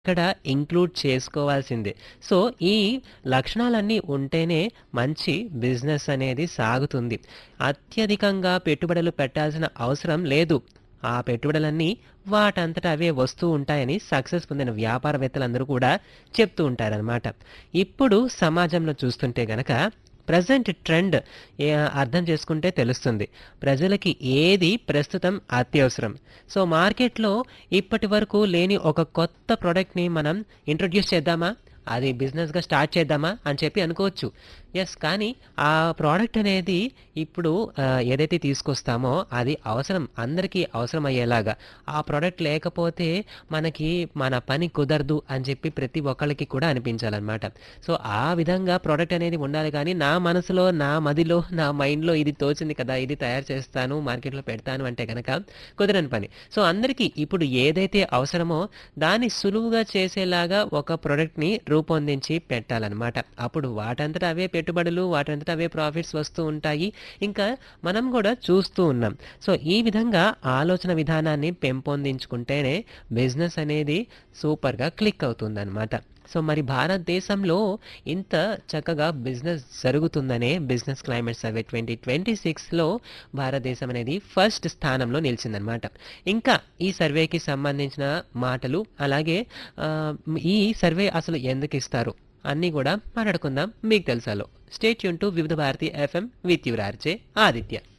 ఇక్కడ ఇంక్లూడ్ చేసుకోవాల్సిందే. సో, ఈ లక్షణాలన్నీ ఉంటేనే మంచి బిజినెస్ అనేది సాగుతుంది. అత్యధికంగా పెట్టుబడులు పెట్టాల్సిన అవసరం లేదు. ఆ పెట్టుబడులన్నీ వాటంతట అవే వస్తూ ఉంటాయని సక్సెస్ పొందిన వ్యాపారవేత్తలందరూ కూడా చెప్తూ ఉంటారనమాట. ఇప్పుడు సమాజంలో చూస్తుంటే గనక ప్రెజెంట్ ట్రెండ్ ఏ అర్థం చేసుకుంటే తెలుస్తుంది. ప్రజలకి ఏది ప్రస్తుతం అత్యవసరం. సో, మార్కెట్‌లో ఇప్పటివరకు లేని ఒక కొత్త ప్రొడక్ట్‌ని మనం ఇంట్రొడ్యూస్ చేద్దామా? అది బిజినెస్‌గా స్టార్ట్ చేద్దామా? అని చెప్పి అనుకోవచ్చు. యెస్. కానీ ఆ ప్రొడక్ట్ అనేది ఇప్పుడు ఆహ్, ఏదైతే తీసుకొస్తామో అది అవసరం అందరికీ అవసరమయ్యేలాగా. ఆ ప్రొడక్ట్ లేకపోతే మనకి మన పని కుదరదు అని చెప్పి ప్రతి ఒక్కళ్ళకి కూడా అనిపించాలనమాట. సో, ఆ విధంగా ప్రొడక్ట్ అనేది ఉండాలి గానీ, నా మనసులో, నా మదిలో, నా మైండ్‌లో ఇది తోచింది కదా! ఇది తయారు చేస్తాను, మార్కెట్‌లో పెడతాను అంటే గనక కుదరని పని. సో, అందరికీ ఇప్పుడు ఏదైతే అవసరమో దాన్ని సులువుగా చేసేలాగా ఒక ప్రొడక్ట్‌ని రూపొందించి పెట్టాలనమాట. అప్పుడు వాటంతట అవే పెట్టుబడులు, వాటంతట అవే ప్రాఫిట్స్ వస్తూ ఉంటాయి. ఇంకా మనం గూడా చూస్తూ ఉన్నాం. సో, ఈ విధంగా ఆలోచన విధానాన్ని పెంపొందించుకుంటేనే బిజినెస్ అనేది సూపర్‌గా క్లిక్ అవుతుందనమాట. సో, మరి భారతదేశంలో ఇంత చక్కగా బిజినెస్ జరుగుతుందనే బిజినెస్ క్లైమేట్ సర్వే 2026లో భారతదేశం అనేది ఫస్ట్ స్థానంలో నిలిచిందనమాట. ఇంకా ఈ సర్వేకి సంబంధించిన మాటలు అలాగే ఆహ్, ఈ సర్వే అసలు ఎందుకిస్తారు? అన్నీ గూడా మాట్లాడుకుందాం మీకు తెలుసాలో. Stay tune to Vividh Bharati FM with your RJ Aditya.